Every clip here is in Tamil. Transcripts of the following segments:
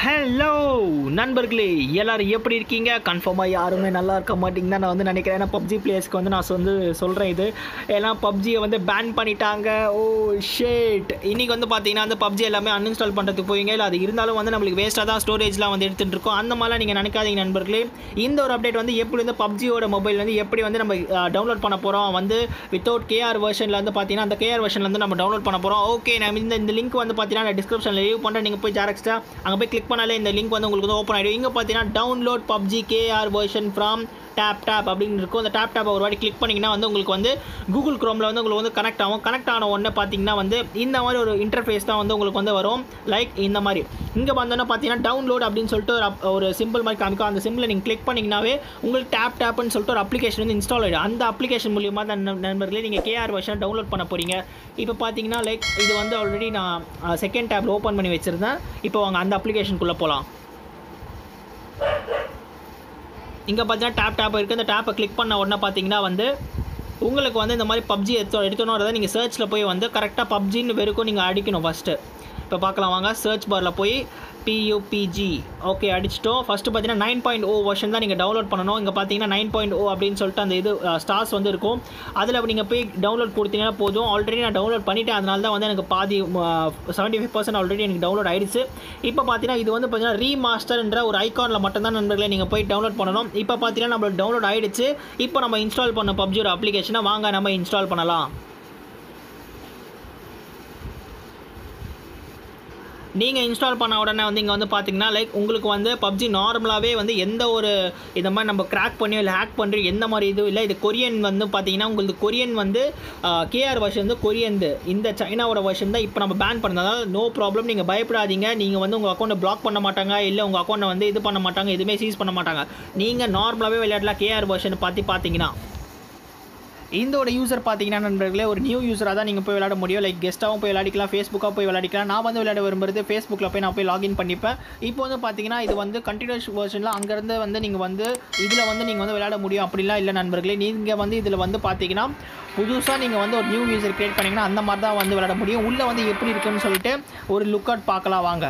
ஹலோ நண்பர்களே எல்லாரும் எப்படி இருக்கீங்க கன்ஃபார்மாக யாருமே நல்லா இருக்க மாட்டீங்கன்னு நான் வந்து நினைக்கிறேன் ஏன்னா பப்ஜி பிளேயர்ஸ்க்கு வந்து நான் வந்து சொல்கிறேன் இது ஏன்னா பப்ஜியை வந்து பேன் பண்ணிட்டாங்க ஓ ஷேட் இன்றைக்கி வந்து பார்த்தீங்கன்னா அந்த பப்ஜி எல்லாமே அன்இன்ஸ்டால் பண்ணுறதுக்கு போவீங்க இல்லை அது இருந்தாலும் வந்து நம்மளுக்கு வேஸ்ட்டாக தான் ஸ்டோரேஜ்லாம் வந்து எடுத்துகிட்டு இருக்கோம் அந்த மாதிரிலாம் நீங்கள் நினைக்காதீங்க நண்பர்களே இந்த ஒரு அப்டேட் வந்து எப்படி வந்து பப்ஜியோட மொபைல் வந்து எப்படி வந்து நம்ம டவுன்லோட் பண்ண போகிறோம் வந்து வித்தவுட் கேஆர் வெர்ஷனில் வந்து பார்த்தீங்கன்னா அந்த கேஆர் வெர்ஷனில் வந்து நம்ம டவுன்லோட் பண்ண போகிறோம் ஓகே நான் இந்த இந்த லிங்க் வந்து பார்த்தீங்கன்னா நான் டிஸ்கிரிப்ஷனில் லீவ் பண்ணுறேன் நீங்கள் போய் டேரக்டாக அங்கே போய் கிளிக் பண்ணாலே இந்த லிங்க் வந்து உங்களுக்கு வந்து ஓப்பன் ஆகிடும் இங்கே பார்த்தீங்கன்னா download PUBG KR version from tab tab அப்படின்னு இருக்கும் அந்த டேப் டேப் ஒரு வாட்டி கிளிக் பண்ணிங்கன்னா வந்து உங்களுக்கு வந்து கூகுள் க்ரோமில் வந்து உங்களுக்கு வந்து கனெக்ட் ஆகும் கனெக்ட் ஆன உடனே பார்த்தீங்கன்னா வந்து இந்த மாதிரி ஒரு இன்டர்ஃபேஸ் தான் வந்து உங்களுக்கு வந்து வரும் லைக் இந்த மாதிரி இங்கே வந்தோன்னே பார்த்தீங்கன்னா டவுன்லோட் அப்படின்னு சொல்லிட்டு ஒரு app- ஒரு சிம்பிள் மாதிரி காமிக்கும் அந்த சிம்பிளை நீங்கள் கிளிக் பண்ணிங்கனாவே உங்களுக்கு டேப் டேப்னு சொல்லிட்டு ஒரு அப்ளிகேஷன் வந்து இன்ஸ்டால் ஆகிடும் அந்த அப்ளிகேஷன் மூலியமாக தான் நண்- நண்பர்களே நீங்கள் கேஆர் வெர்ஷன் டவுன்லோட் பண்ண போகிறீங்க இப்போ பார்த்தீங்கன்னா லைக் இது வந்து ஆல்ரெடி நான் செகண்ட் டேப்பில் ஓப்பன் பண்ணி வச்சுருந்தேன் இப்போ வாங்க அந்த அப்ளிகேஷனுக்குள்ளே போகலாம் இங்கே பார்த்தீங்கன்னா டேப் டேப் இருக்குது அந்த டேப்பை கிளிக் பண்ண உடனே பார்த்தீங்கன்னா வந்து உங்களுக்கு வந்து இந்த மாதிரி பப்ஜி எடுத்து எடுத்தோன்னு நீங்கள் சர்ச்சில் போய் வந்து கரெக்டாக பப்ஜின்னு வெறுக்கும் நீங்கள் அடிக்கணும் ஃபஸ்ட்டு இப்போ பார்க்கலாம் வாங்க சர்ச் பாரில் போய் பியூபிஜி ஓகே அடிச்சிட்டோம் ஃபஸ்ட்டு பார்த்தீங்கன்னா நைன் பாயிண்ட் ஓ வருஷன் தான் நீங்கள் டவுன்லோட் பண்ணணும் இங்கே பார்த்தீங்கன்னா நைன் பாயிண்ட் ஓ அப்படின்னு சொல்லிட்டு அந்த இது ஸ்டார்ஸ் வந்து இருக்கும் அதில் நீங்கள் போய் டவுன்லோட் கொடுத்தீங்கன்னா போதும் ஆல்ரெடி நான் டவுன்லோட் பண்ணிட்டேன் அதனால தான் வந்து எனக்கு பாதி செவன்ட்டி ஃபைவ் பர்சன்ட் ஆல்ரெடி எனக்கு டவுன்லோட் ஆயிடுச்சு இப்போ பார்த்தீங்கன்னா இது வந்து பார்த்தீங்கன்னா ரீமாஸ்டர்ன்ற ஒரு ஐகானில் மட்டும்தான் நண்பர்களே நீங்கள் போய் டவுன்லோட் பண்ணணும் இப்போ பார்த்தீங்கன்னா நம்மளுக்கு டவுன்லோட் ஆயிடுச்சு இப்போ நம்ம இன்ஸ்டால் பண்ண பப்ஜியோட அப்ளிகேஷனை வாங்க நம்ம இன்ஸ்டால் பண்ணலாம் நீங்கள் இன்ஸ்டால் பண்ண உடனே வந்து இங்கே வந்து பார்த்தீங்கன்னா லைக் உங்களுக்கு வந்து பப்ஜி நார்மலாகவே வந்து எந்த ஒரு இந்த மாதிரி நம்ம கிராக் பண்ணியோ இல்லை ஹேக் பண்ணுறோ எந்த மாதிரி இதுவும் இல்லை இது கொரியன் வந்து பார்த்தீங்கன்னா உங்களுக்கு கொரியன் வந்து கேஆர் வெர்ஷன் வந்து கொரியன் இந்த சைனாவோட வெர்ஷன் தான் இப்போ நம்ம பேன் பண்ணது அதாவது நோ ப்ராப்ளம் நீங்கள் பயப்படாதீங்க நீங்கள் வந்து உங்கள் அக்கௌண்ட்டை பிளாக் பண்ண மாட்டாங்க இல்லை உங்கள் அக்கௌண்ட்டை வந்து இது பண்ண மாட்டாங்க எதுவுமே சீஸ் பண்ண மாட்டாங்க நீங்கள் நார்மலாகவே விளையாடலாம் கேஆர் வெர்ஷன் பார்த்து பார்த்தீங்கன்னா இதோட யூசர் பார்த்தீங்கன்னா நண்பர்களே ஒரு நியூ யூஸராக தான் நீங்கள் போய் விளையாட முடியும் லைக் கெஸ்ட்டாகவும் போய் விளையாடிக்கலாம் ஃபேஸ்புக்காக போய் விளையாடிக்கலாம் நான் வந்து விளையாட விரும்புறது ஃபேஸ்புக்கில் போய் நான் போய் லாகின் பண்ணிப்பேன் இப்போ வந்து பார்த்தீங்கன்னா இது வந்து கண்டினியூஸ் வெர்ஷனில் அங்கேருந்து வந்து நீங்கள் வந்து இதில் வந்து நீங்கள் வந்து விளையாட முடியும் அப்படிலாம் இல்லை நண்பர்களே நீங்கள் வந்து இதில் வந்து பார்த்தீங்கன்னா புதுசாக நீங்கள் வந்து ஒரு நியூ யூசர் கிரியேட் பண்ணிங்கன்னா அந்த மாதிரி தான் வந்து விளையாட முடியும் உள்ளே வந்து எப்படி இருக்குன்னு சொல்லிட்டு ஒரு லுக் அவுட் பார்க்கலாம் வாங்க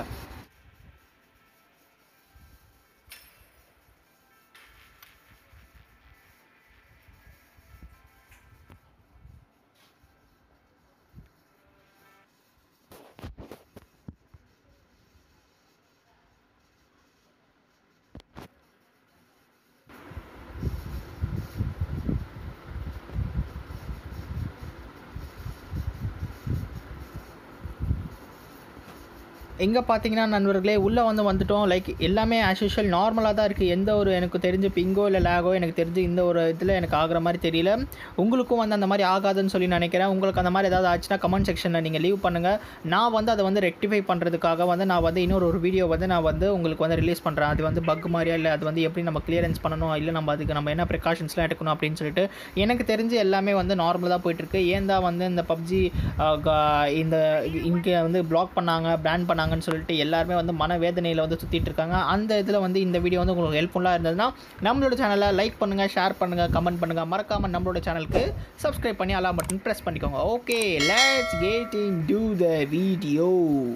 எங்கே பார்த்தீங்கன்னா நண்பர்களே உள்ளே வந்து வந்துட்டோம் லைக் எல்லாமே ஆஸ் யூஷுவல் நார்மலாக தான் இருக்குது எந்த ஒரு எனக்கு தெரிஞ்ச பிங்கோ இல்லை லேகோ எனக்கு தெரிஞ்சு இந்த ஒரு இதில் எனக்கு ஆகிற மாதிரி தெரியல உங்களுக்கும் வந்து அந்த மாதிரி ஆகாதுன்னு சொல்லி நினைக்கிறேன் உங்களுக்கு அந்த மாதிரி ஏதாவது ஆச்சுன்னா கமெண்ட் செக்ஷனில் நீங்கள் லீவ் பண்ணுங்கள் நான் வந்து அதை வந்து ரெக்டிஃபை பண்ணுறதுக்காக வந்து நான் வந்து இன்னொரு ஒரு வீடியோ வந்து நான் வந்து உங்களுக்கு வந்து ரிலீஸ் பண்ணுறேன் அது வந்து பக் மாதிரியா இல்லை அது வந்து எப்படி நம்ம கிளியரன்ஸ் பண்ணணும் இல்லை நம்ம அதுக்கு நம்ம என்ன ப்ரிகாஷன்ஸ்லாம் எடுக்கணும் அப்படின்னு சொல்லிட்டு எனக்கு தெரிஞ்சு எல்லாமே வந்து நார்மலாக தான் போயிட்டுருக்கு ஏன் தான் வந்து இந்த பப்ஜி இந்த இங்கே வந்து பிளாக் பண்ணாங்க பேன் பண்ணாங்கன்னு சொல்லிட்டு எல்லாருமே வந்து மனவேதனையில் வந்து சுற்றிட்டு இருக்காங்க அந்த இதில் வந்து இந்த வீடியோ வந்து உங்களுக்கு ஹெல்ப்ஃபுல்லாக இருந்ததுன்னா நம்மளோட சேனலை லைக் பண்ணுங்கள் ஷேர் பண்ணுங்கள் கமெண்ட் பண்ணுங்கள் மறக்காமல் நம்மளோட சேனலுக்கு சப்ஸ்கிரைப் பண்ணி அலா பட்டன் ப்ரெஸ் பண்ணிக்கோங்க okay let's get into the video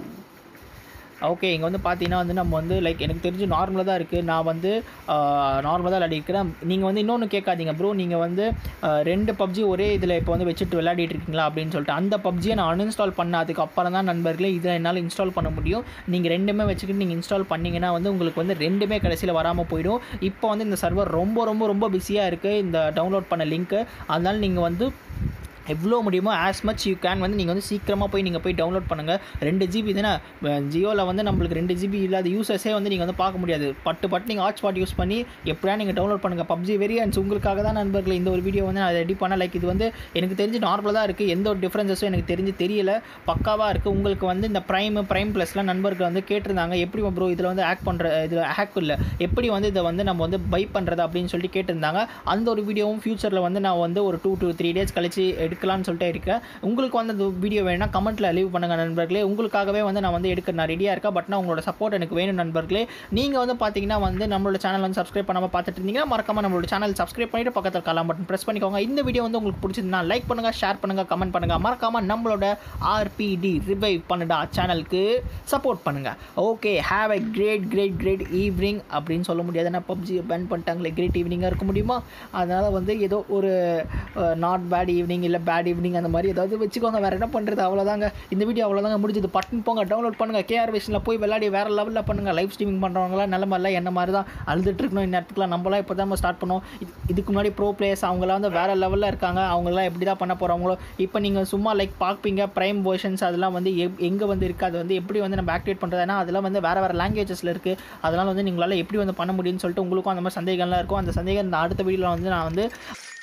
okay இங்கே வந்து பார்த்தீங்கன்னா வந்து நம்ம வந்து லைக் எனக்கு தெரிஞ்சு நார்மலாக தான் இருக்குது நான் வந்து நார்மலாக தான் விளையாடிருக்கிறேன் நீங்கள் வந்து இன்னொன்று கேட்காதீங்க ப்ரோ நீங்கள் வந்து ஆஹ், ரெண்டு பப்ஜி ஒரே இதில் இப்போ வந்து வச்சுட்டு விளையாடிட்டு இருக்கீங்களா அப்படின்னு சொல்லிட்டு அந்த பப்ஜியை நான் அன்இன்ஸ்டால் பண்ண அதுக்கு அப்புறம் தான் நண்பர்களே இதை என்னால் இன்ஸ்டால் பண்ண முடியும் நீங்கள் ரெண்டுமே வச்சுக்கிட்டு நீங்கள் இன்ஸ்டால் பண்ணீங்கன்னா வந்து உங்களுக்கு வந்து ரெண்டுமே கடைசியில் வராமல் போயிடும் இப்போ வந்து இந்த சர்வர் ரொம்ப ரொம்ப ரொம்ப பிஸியாக இருக்குது இந்த டவுன்லோட் பண்ண லிங்க்கு அதனால நீங்கள் வந்து எவ்வளோ முடியுமோ ஆஸ் மச் யூ கேன் வந்து நீங்கள் வந்து சீக்கிரமாக போய் நீங்கள் போய் டவுன்லோட் பண்ணுங்கள் ரெண்டு ஜிபி தானே ஜியோவில் வந்து நம்மளுக்கு ரெண்டு ஜிபி இல்லாத யூசர்ஸே வந்து நீங்கள் வந்து பார்க்க முடியாது பட்டு பட்டு நீங்கள் ஹாட்ஸ்பாட் யூஸ் பண்ணி எப்படியா நீங்கள் டவுன்லோட் பண்ணுங்கள் பப்ஜி வேரியன்ஸ் உங்களுக்காக தான் நண்பர்கள் இந்த ஒரு வீடியோ வந்து நான் ரெடி பண்ண லைக் இது வந்து எனக்கு தெரிஞ்சு நார்மலாக தான் இருக்குது எந்த ஒரு டிஃப்ரென்சஸும் எனக்கு தெரிஞ்சு தெரியல பக்காவாக இருக்குது உங்களுக்கு வந்து இந்த ப்ரைம் ப்ரைம் ப்ளஸ்லாம் நண்பர்கள் வந்து கேட்டிருந்தாங்க எப்படி ப்ரோ இதில் வந்து ஹேக் பண்ணுற இதில் ஹேக் இல்லை எப்படி வந்து இதை வந்து நம்ம வந்து பை பண்ணுறது அப்படின்னு சொல்லிட்டு கேட்டிருந்தாங்க அந்த ஒரு வீடியோவும் ஃப்யூச்சரில் வந்து நான் வந்து ஒரு டூ டூ த்ரீ டேஸ் கழிச்சு எடுக்க எடுக்கலாம்னு சொல்லிட்டு இருக்கேன் உங்களுக்கு வந்து அந்த வீடியோ வேணும்னா கமெண்ட்டில் லீவ் பண்ணுங்கள் நண்பர்களே உங்களுக்காகவே வந்து நான் வந்து எடுக்க நான் ரெடியாக இருக்கேன் பட் நான் உங்களோட சப்போர்ட் எனக்கு வேணும் நண்பர்களே நீங்கள் வந்து பார்த்தீங்கன்னா வந்து நம்மளோட சேனல் வந்து சப்ஸ்கிரைப் பண்ணாமல் பார்த்துட்டு இருந்தீங்கன்னா மறக்காம நம்மளோட சேனல் சப்ஸ்கிரைப் பண்ணிட்டு பக்கத்தில் காலாம் பட்டன் ப்ரெஸ் பண்ணிக்கோங்க இந்த வீடியோ வந்து உங்களுக்கு பிடிச்சிருந்தா லைக் பண்ணுங்கள் ஷேர் பண்ணுங்கள் கமெண்ட் பண்ணுங்கள் மறக்காம நம்மளோட ஆர்பிடி ரிவைவ் பண்ணுடா சேனலுக்கு சப்போர்ட் பண்ணுங்கள் okay have a great great great evening அப்படின்னு சொல்ல முடியாது நான் பப்ஜி பேன் பண்ணிட்டாங்களே கிரேட் ஈவினிங்காக இருக்க முடியுமா அதனால் வந்து ஏதோ ஒரு நாட் பேட் ஈவினிங் இல்லை பேட் ஈவினிங் அந்த மாதிரி ஏதாவது வச்சுக்கோங்க வேறு என்ன பண்ணுறது அவ்வளோதாங்க இந்த வீடியோ அவ்வளோதாங்க முடிஞ்சது பட்டன் போங்க டவுன்லோட் பண்ணுங்கள் கேஆர் விஷனில் போய் விளையாடி வேறு லெவலில் பண்ணுங்கள் லைவ் ஸ்ட்ரீமிங் பண்ணுறவங்களாம் நிலமெல்லாம் என்ன மாதிரி தான் அழுதுட்டு இருக்கணும் இந்த இடத்துக்குலாம் நம்மளாம் இப்போ தான் ஸ்டார்ட் பண்ணோம் இது- இதுக்கு முன்னாடி ப்ரோ பிளேயர்ஸ் அவங்களாம் வந்து வேறு லெவலில் இருக்காங்க அவங்களாம் எப்படி தான் பண்ண போகிறாங்களோ இப்போ நீங்கள் சும்மா லைக் பார்ப்பீங்க ப்ரைம் வேர்ஷன்ஸ் அதெல்லாம் வந்து எப் எங்கே வந்து இருக்குது அது வந்து எப்படி வந்து நம்ம ஆக்டிவேட் பண்ணுறதுனா அதெல்லாம் வந்து வேறு வேறு லாங்குவேஜஸில் இருக்குது அதெல்லாம் வந்து நீங்களால் எப்படி வந்து பண்ண முடியும்னு சொல்லிட்டு உங்களுக்கும் அந்த மாதிரி சந்தேகம்லாம் இருக்கும் அந்த சந்தேகம் இந்த அடுத்த வீடியோவில் வந்து நான் வந்து